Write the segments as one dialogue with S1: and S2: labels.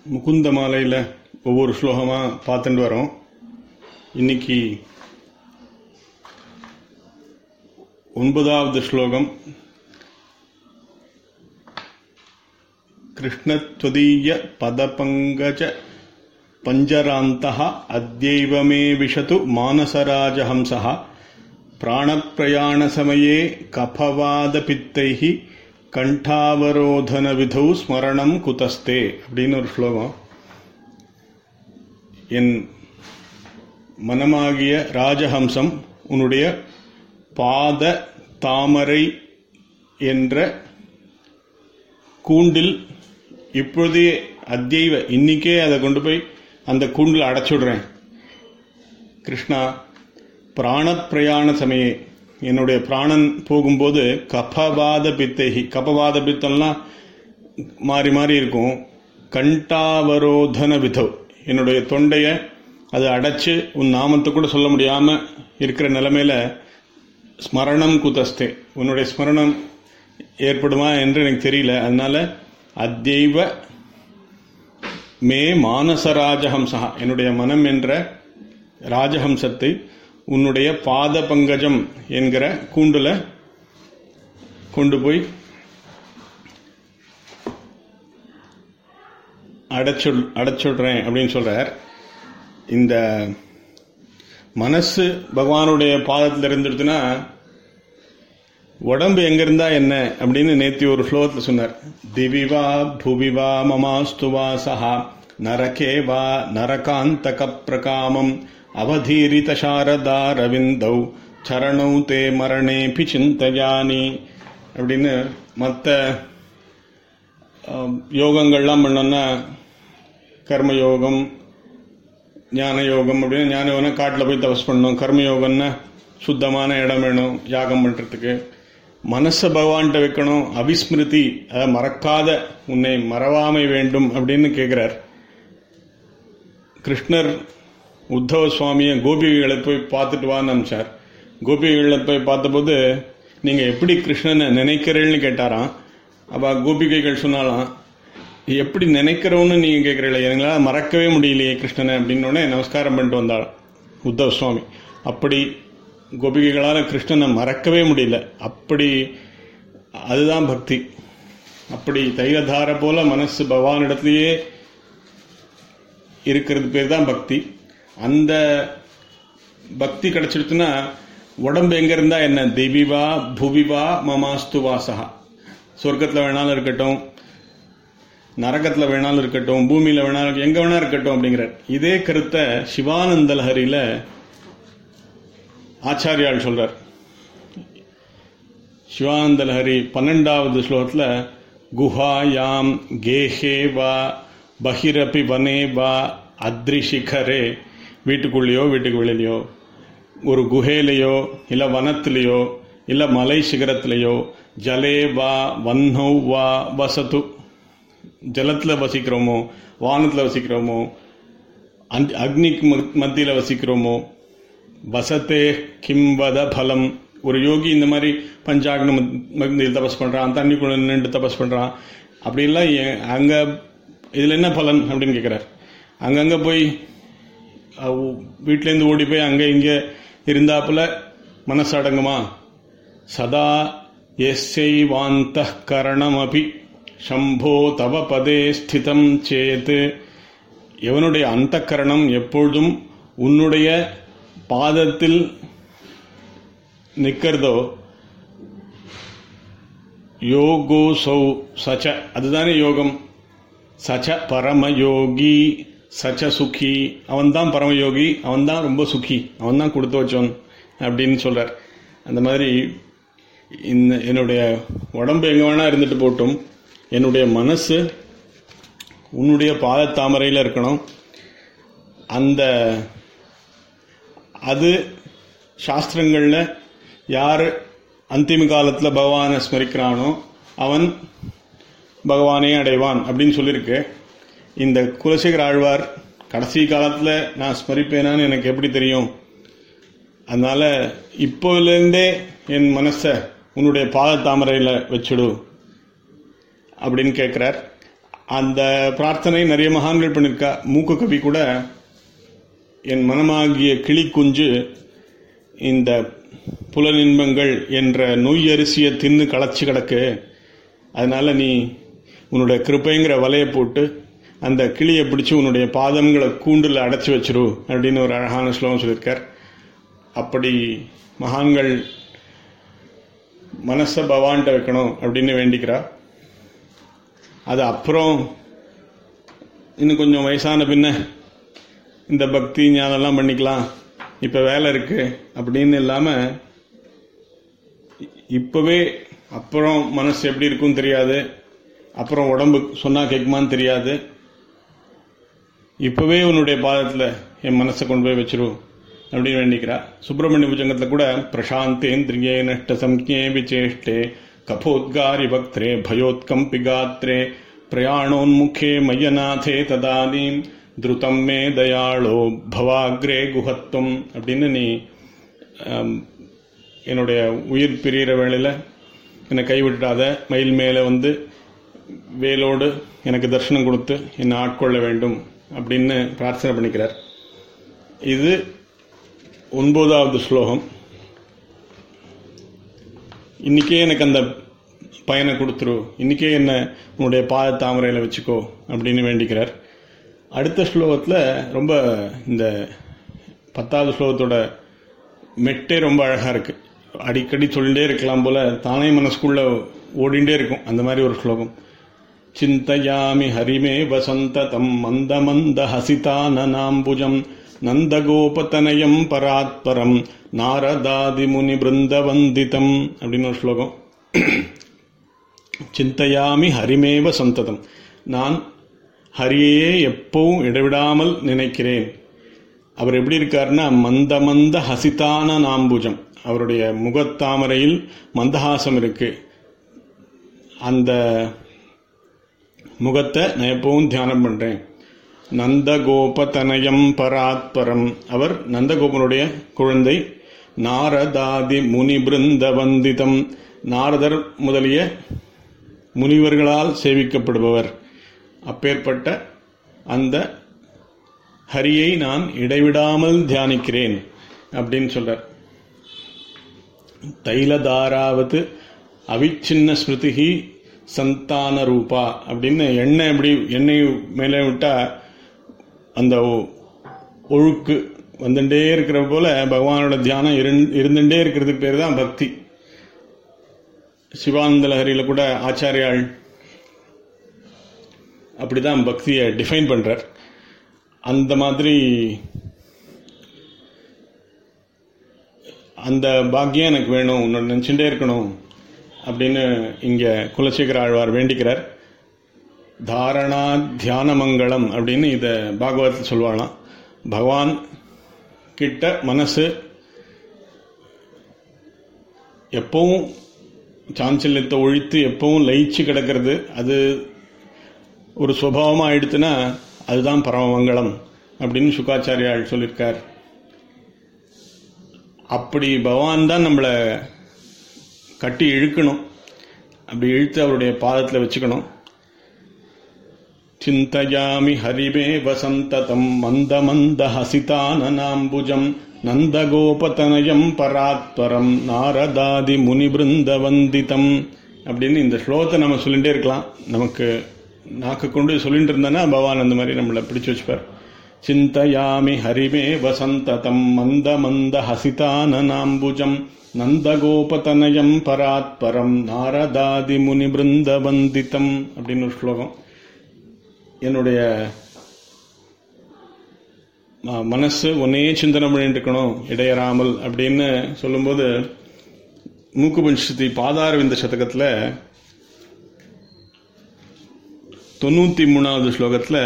S1: முகுந்த மாலையில் ஒவ்வொரு ஸ்லோகமாக பார்த்துட்டு வரோம் இன்னைக்கு ஒன்பதாவது ஸ்லோகம் கிருஷ்ணத்வதீய பதபங்கஜ பஞ்சராந்தः अद्यैव मे विशतु मानसराजहंसः प्राणप्रयाणसमये कफवादपित्तैः கண்டாவரோதனவிதௌ ஸ்மரணம் குதஸ்தே அப்படின்னு ஒரு ஸ்லோகம் என் மனமாகிய ராஜஹம்சம் உன்னுடைய பாத தாமரை என்ற கூண்டில் இப்பொழுதே அத்தியவ இன்னைக்கே அதை கொண்டு போய் அந்த கூண்டில் அடைச்சுடுறேன் கிருஷ்ணா பிராணப் பிரயாண சமயே என்னுடைய பிராணன் போகும்போது கபவாத பித்தேகி கபவாத பித்தம்லாம் மாறி மாறி இருக்கும் கண்டாவரோதன விதவ் என்னுடைய தொண்டைய அது அடைச்சு உன் நாமத்தை கூட சொல்ல முடியாம இருக்கிற நிலைமையில ஸ்மரணம் குதஸ்தே உன்னுடைய ஸ்மரணம் ஏற்படுமா என்று எனக்கு தெரியல அதனால அத்தெய்வ மே மானச ராஜஹம்சா என்னுடைய மனம் என்ற ராஜஹம்சத்தை உன்னுடைய பாத பங்கஜம் என்கிற கூண்டுல கொண்டு போய் அடைச்சுள் அடைச்சுடுறேன் அப்படின்னு சொல்றார் இந்த மனசு பகவானுடைய பாதத்தில் இருந்துடுச்சுன்னா உடம்பு எங்க இருந்தா என்ன அப்படின்னு நேத்தி ஒரு ஸ்லோகத்தில் சொன்னார் திவிவா புவிவா மமாஸ்து வாசா நரகே வா நரகாந்தக பிரகாமம் அவதீரித சாரதா ரவிந்தௌ சரணௌ தே மரணேபி சிந்தயானி அப்படின்னு மற்ற யோகங்கள்லாம் பண்ணோன்னா கர்மயோகம் ஞான யோகம் அப்படின்னு ஞான யோகம் காட்டில் போய் தபஸ் பண்ணணும் கர்மயோகம்னா சுத்தமான இடம் வேணும் யாகம் பண்ணுறதுக்கு மனசை பகவான்கிட்ட வைக்கணும் அவிஸ்மிருதி அதை மறக்காத உன்னை மறவாமை வேண்டும் அப்படின்னு கேட்குறார் கிருஷ்ணர் உத்தவ சுவாமியை கோபிகைகளை போய் பார்த்துட்டு வான்னு அனுப்பிச்சார் கோபிகைகளை போய் பார்த்தபோது நீங்கள் எப்படி கிருஷ்ணனை நினைக்கிறீள்னு கேட்டாராம் அப்போ கோபிகைகள் சொன்னாலாம் எப்படி நினைக்கிறோன்னு நீங்கள் கேட்குறீங்களா எங்களால் மறக்கவே முடியலையே கிருஷ்ணனை அப்படின்னோடனே நமஸ்காரம் பண்ணிட்டு வந்தாள் உத்தவ சுவாமி அப்படி கோபிகைகளால் கிருஷ்ணனை மறக்கவே முடியல அப்படி அதுதான் பக்தி அப்படி தைலதார போல மனசு பகவானிடத்துலயே இருக்கிறது பேர் தான் பக்தி அந்த பக்தி கிடைச்சிடுச்சுன்னா உடம்பு எங்க இருந்தா என்ன திவிவா புவிவா மமாஸ்து வாசகா சொர்க்கத்தில் வேணாலும் இருக்கட்டும் நரகத்தில் வேணாலும் இருக்கட்டும் பூமியில் வேணாலும் எங்க வேணா இருக்கட்டும் அப்படிங்கிற இதே கருத்தை சிவானந்த லஹரியில ஆச்சாரியால் சொல்றார் சிவானந்த லஹரி பன்னெண்டாவது ஸ்லோகத்தில் குஹாயாம் கேஹே வா பகிரபி வனே வா அத்ரிஷிகரே வீட்டுக்குள்ளேயோ வீட்டுக்கு வெளியிலையோ ஒரு குகையிலையோ இல்லை வனத்திலேயோ இல்லை மலை சிகரத்திலேயோ ஜலே வா வன்னௌ வா வசத்து ஜலத்தில் வசிக்கிறோமோ வானத்தில் வசிக்கிறோமோ அக்னிக்கு மத்தியில் வசிக்கிறோமோ வசத்தே கிம்வத பலம் ஒரு யோகி இந்த மாதிரி பஞ்சாக்ன மத்தியில் தபஸ் பண்ணுறான் தண்ணிக்குள்ள நின்று தபஸ் பண்ணுறான் அப்படிலாம் அங்கே இதில் என்ன பலன் அப்படின்னு கேட்குறார் அங்கங்கே போய் வீட்டிலேருந்து ஓடி போய் அங்கே இங்கே இருந்தாப்புல மனசு அடங்குமா சதா எஸ்ஸைவாந்த கரணம் அபி சம்போ தவ பதே ஸ்திதம் சேத் எவனுடைய அந்த கரணம் எப்பொழுதும் உன்னுடைய பாதத்தில் நிற்கிறதோ யோகோ சௌ சச்ச அதுதானே யோகம் சச்ச பரமயோகி சச்ச சுகி அவன் தான் பரமயோகி அவன் தான் ரொம்ப சுகி அவன் தான் கொடுத்து வச்சவன் அப்படின்னு சொல்றார் அந்த மாதிரி இந்த என்னுடைய உடம்பு எங்க வேணா இருந்துட்டு போட்டும் என்னுடைய மனசு உன்னுடைய பாதத்தாமரையில் இருக்கணும் அந்த அது சாஸ்திரங்களில் யார் அந்திம காலத்தில் பகவானை ஸ்மரிக்கிறானோ அவன் பகவானே அடைவான் அப்படின்னு சொல்லியிருக்கு இந்த குலசேகர ஆழ்வார் கடைசி காலத்தில் நான் ஸ்மரிப்பேனான்னு எனக்கு எப்படி தெரியும் அதனால இப்போலேருந்தே என் மனசை உன்னுடைய பாத தாமரையில் வச்சுடு அப்படின்னு கேட்குறார் அந்த பிரார்த்தனை நிறைய மகான்கள் பண்ணியிருக்கா மூக்கு கவி கூட என் மனமாகிய கிளி குஞ்சு இந்த புலனின்பங்கள் என்ற நொய் அரிசியை தின்னு களைச்சு கிடக்கு அதனால நீ உன்னுடைய கிருப்பைங்கிற வலையை போட்டு அந்த கிளியை பிடிச்சு உன்னுடைய பாதங்களை கூண்டில் அடைச்சி வச்சிரு அப்படின்னு ஒரு அழகான ஸ்லோகம் சொல்லியிருக்கார் அப்படி மகான்கள் மனசை பவான்கிட்ட வைக்கணும் அப்படின்னு வேண்டிக்கிறா அது அப்புறம் இன்னும் கொஞ்சம் வயசான பின்ன இந்த பக்தி ஞானம்லாம் பண்ணிக்கலாம் இப்போ வேலை இருக்கு அப்படின்னு இல்லாமல் இப்போவே அப்புறம் மனசு எப்படி இருக்கும்னு தெரியாது அப்புறம் உடம்பு சொன்னால் கேட்குமான்னு தெரியாது இப்போவே உன்னுடைய பாதத்தில் என் மனசை கொண்டு போய் வச்சிரு அப்படின்னு வேண்டிக்கிறா சுப்பிரமணிய புஜங்கத்தில் கூட பிரசாந்தேந்திரியே நஷ்ட சம்ஞே விசேஷ்டே கபோத்காரி பக்திரே பயோத்கம்பி காத்ரே பிரயாணோன்முகே மையநாதே ததானீம் திருத்தம் மே தயாளோ பவாக்ரே குஹத்துவம் அப்படின்னு நீ ஆம், என்னுடைய உயிர் பிரியிற வேளையில் என்னை கைவிட்டாத மயில் மேலே வந்து வேலோடு எனக்கு தரிசனம் கொடுத்து என்னை ஆட்கொள்ள வேண்டும் அப்படின்னு பிரார்த்தனை பண்ணிக்கிறார் இது ஒன்பதாவது ஸ்லோகம் இன்னைக்கே எனக்கு அந்த பயனை கொடுத்துரு இன்னைக்கே என்ன உன்னுடைய பாத தாமரையில் வச்சுக்கோ அப்படின்னு வேண்டிக்கிறார் அடுத்த ஸ்லோகத்தில் ரொம்ப இந்த பத்தாவது ஸ்லோகத்தோட மெட்டே ரொம்ப அழகாக இருக்கு அடிக்கடி சொல்லிட்டே இருக்கலாம் போல தானே மனசுக்குள்ள ஓடிண்டே இருக்கும் அந்த மாதிரி ஒரு ஸ்லோகம் சிந்தயாமி ஹரிமே வசந்ததம் மந்த மந்த ஹசிதானநாம்புஜம் நந்தகோபதனயம் பராத்பரம் நாரதாதி முனி பிருந்தவந்திதம் அப்படின்னு ஒரு ஸ்லோகம் சிந்தையாமி ஹரிமேவ சந்ததம் நான் ஹரியையே எப்பவும் இடைவிடாமல் நினைக்கிறேன் அவர் எப்படி இருக்காருன்னா மந்த மந்த ஹசிதான நாம்புஜம் அவருடைய முகத்தாமரையில் மந்தஹாசம் இருக்கு அந்த முகத்தை நான் எப்பவும் தியானம் பண்றேன் நந்தகோபதனயம் பராத்பரம் அவர் நந்தகோபனுடைய குழந்தை நாரதாதி முனி பிருந்த வந்திதம் நாரதர் முதலிய முனிவர்களால் சேவிக்கப்படுபவர் அப்பேற்பட்ட அந்த ஹரியை நான் இடைவிடாமல் தியானிக்கிறேன் அப்படின்னு சொல்றார் தைலதாராவது அவிச்சின்ன ஸ்மிருதிகி சந்தான ரூபா அப்படின்னு எண்ணெய் எப்படி எண்ணெய் மேலே விட்டா அந்த ஒ- ஒழுக்கு வந்துட்டே இருக்கிற போல பகவானோட தியானம் இருந்- இருந்துட்டே இருக்கிறதுக்கு பேர் தான் பக்தி சிவானந்த லஹரியில கூட ஆச்சாரியாள் அப்படிதான் பக்தியை டிஃபைன் பண்றார் அந்த மாதிரி அந்த பாக்கியம் எனக்கு வேணும் உன்னை நினச்சிட்டே இருக்கணும் அப்படின்னு இங்க குலசேகர ஆழ்வார் வேண்டிக்கிறார் தாரணா தியான மங்களம் அப்படின்னு இதை பாகவதத்தில் சொல்லுவாங்களாம் பகவான் கிட்ட மனசு எப்பவும் சாஞ்சல்யத்தை ஒழித்து எப்பவும் லயிச்சு கிடக்கிறது அது ஒரு சுபாவமாக ஆயிடுத்துன்னா அதுதான் பரமமங்கலம் அப்படின்னு சுகாச்சாரியால் சொல்லியிருக்கார் அப்படி பகவான் தான் நம்மளை கட்டி இழுக்கணும் அப்படி இழுத்து அவருடைய பாதத்தில் வச்சுக்கணும் சிந்தயாமி ஹரிமே வசந்ததம் மந்த மந்த ஹசிதானநாம்புஜம் நந்தகோபதனயம் பராத்பரம் நாரதாதி முனிபிருந்த வந்திதம் அப்படின்னு இந்த ஸ்லோகத்தை நம்ம சொல்லிட்டே இருக்கலாம் நமக்கு நாக்கு கொண்டு சொல்லிட்டு இருந்தோன்னா பகவான் அந்த மாதிரி நம்மளை பிடிச்சு வச்சுப்பார் சிந்தயாமி ஹரிமே வசந்ததம் மந்த மந்த ஹசிதானநாம்புஜம் நந்தகோபதனயம் பராத்பரம் நாரதாதி முனிபிருந்த வந்திதம் அப்படின்னு ஒரு ஸ்லோகம் என்னுடைய ம- மனசு ஒன்னே சிந்தனை பண்ணிட்டு இருக்கணும் இடையறாமல் அப்படின்னு சொல்லும்போது மூக்கு பஞ்சதி பாதாரவிந்த சதகத்துல தொண்ணூத்தி மூணாவது ஸ்லோகத்துல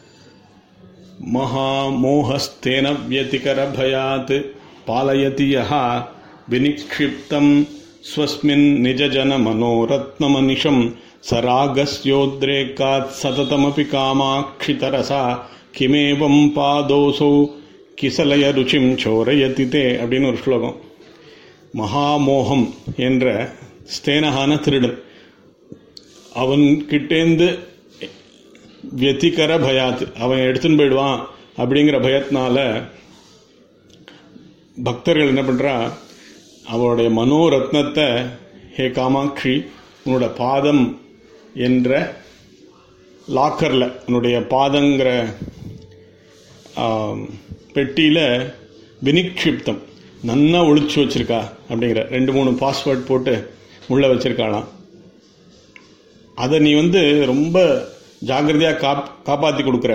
S1: மகாமோகஸ்தேன வியதிகர பயாத் பாலயதி யஹா வினிக்ஷிப்தம் ஸ்வஸ்மின் நிஜஜன மனோரத்னமனிஷம் சராகஸ்யோத்ரேகாத் சததமபி காமாட்சிதரசா கிமேவம் பாதோசௌ கிசலய ருச்சிம் சோரயதி தே அப்படின்னு ஒரு ஸ்லோகம் மகாமோகம் என்ற ஸ்தேனகான திருடன் அவன் கிட்டேந்து வெத்திகர பயாத் அவன் எடுத்துன்னு போயிடுவான் அப்படிங்கிற பயத்தினால பக்தர்கள் என்ன பண்றா அவளுடைய மனோரத்னத்தை ஹே காமாட்சி உன்னோட பாதம் என்ற லாக்கரில் உன்னுடைய பாதங்கிற ஆம், பெட்டியில வினிக்ஷிப்தம் நன்னா ஒளிச்சு வச்சிருக்கா அப்படிங்கிற ரெண்டு மூணு பாஸ்வேர்ட் போட்டு உள்ள வச்சிருக்காளாம் அதை நீ வந்து ரொம்ப ஜாக்கிரதையா காப் காப்பாத்தி கொடுக்குற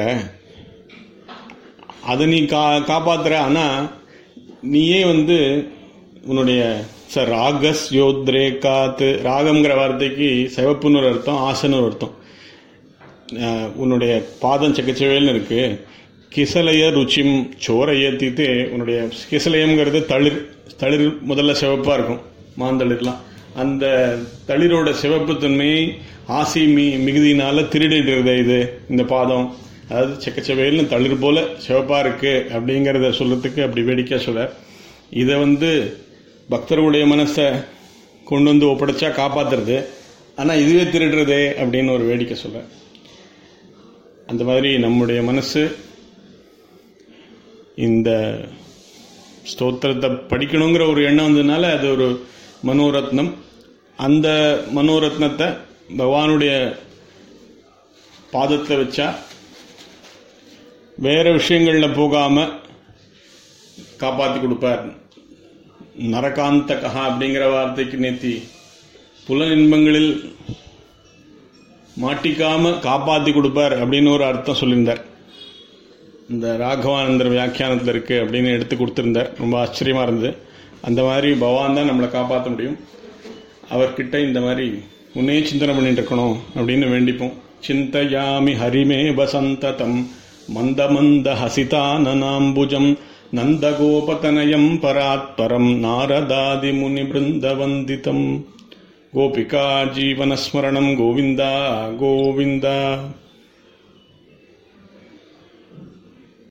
S1: அதை நீ கா காப்பாத்துற ஆனா நீயே வந்து உன்னுடைய சார் ராகஸ் யோத்ரே காத்து ராகம்ங்கிற வார்த்தைக்கு சிவப்புன்னு ஒரு அர்த்தம் ஆசன்னு ஒரு அர்த்தம் அஹ் உன்னுடைய பாதம் செக்கச்சவேல்னு இருக்கு கிசலைய ருச்சிம் சோரைய தீத்து உன்னுடைய கிசலயம்ங்கிறது தளிர் தளிர் முதல்ல சிவப்பா இருக்கும் மாந்தளிர்லாம் அந்த தளிரோட சிவப்பு தன்மையை ஆசை மீ மிகுதியினால திருடிடுறது இது இந்த பாதம் அதாவது செக்கச்சவேல்னு தளிர் போல சிவப்பா இருக்கு அப்படிங்கிறத சொல்றதுக்கு அப்படி வேடிக்கை சொல்ல இதை வந்து பக்தர்களுடைய மனசை கொண்டு வந்து ஒப்படைச்சா காப்பாத்துறது ஆனா இதுவே திருடுறதே அப்படின்னு ஒரு வேடிக்கை சொல்ல அந்த மாதிரி நம்முடைய மனசு இந்த ஸ்தோத்திரத்தை படிக்கணுங்கிற ஒரு எண்ணம் வந்ததுனால அது ஒரு மனோரத்னம் அந்த மனோரத்னத்தை பகவானுடைய பாதத்தில் வச்சா வேற விஷயங்கள்ல போகாம காப்பாத்தி கொடுப்பார் நரகாந்தகா அப்படிங்கிற வார்த்தைக்கு நேத்தி புல இன்பங்களில் மாட்டிக்காம காப்பாத்தி கொடுப்பார் அப்படின்னு ஒரு அர்த்தம் சொல்லியிருந்தார் இந்த ராகவானந்தர் வியாக்கியானத்தில் இருக்கு அப்படின்னு எடுத்து கொடுத்திருந்தார் ரொம்ப ஆச்சரியமா இருந்தது அந்த மாதிரி பகவான் தான் நம்மளை காப்பாற்ற முடியும் அவர்கிட்ட இந்த மாதிரி உன்னே சிந்தனை பண்ணிட்டு இருக்கணும் அப்படின்னு வேண்டிப்போம் சிந்தையாமி ஹரிமே வசந்ததம் மந்த மந்த ஹசிதானனாம்புஜம் நந்தகோபதனயம் பராத்பரம் நாரதாதி முனி பிருந்தவந்திதம் கோபிகா ஜீவனஸ்மரணம் கோவிந்தா கோவிந்தா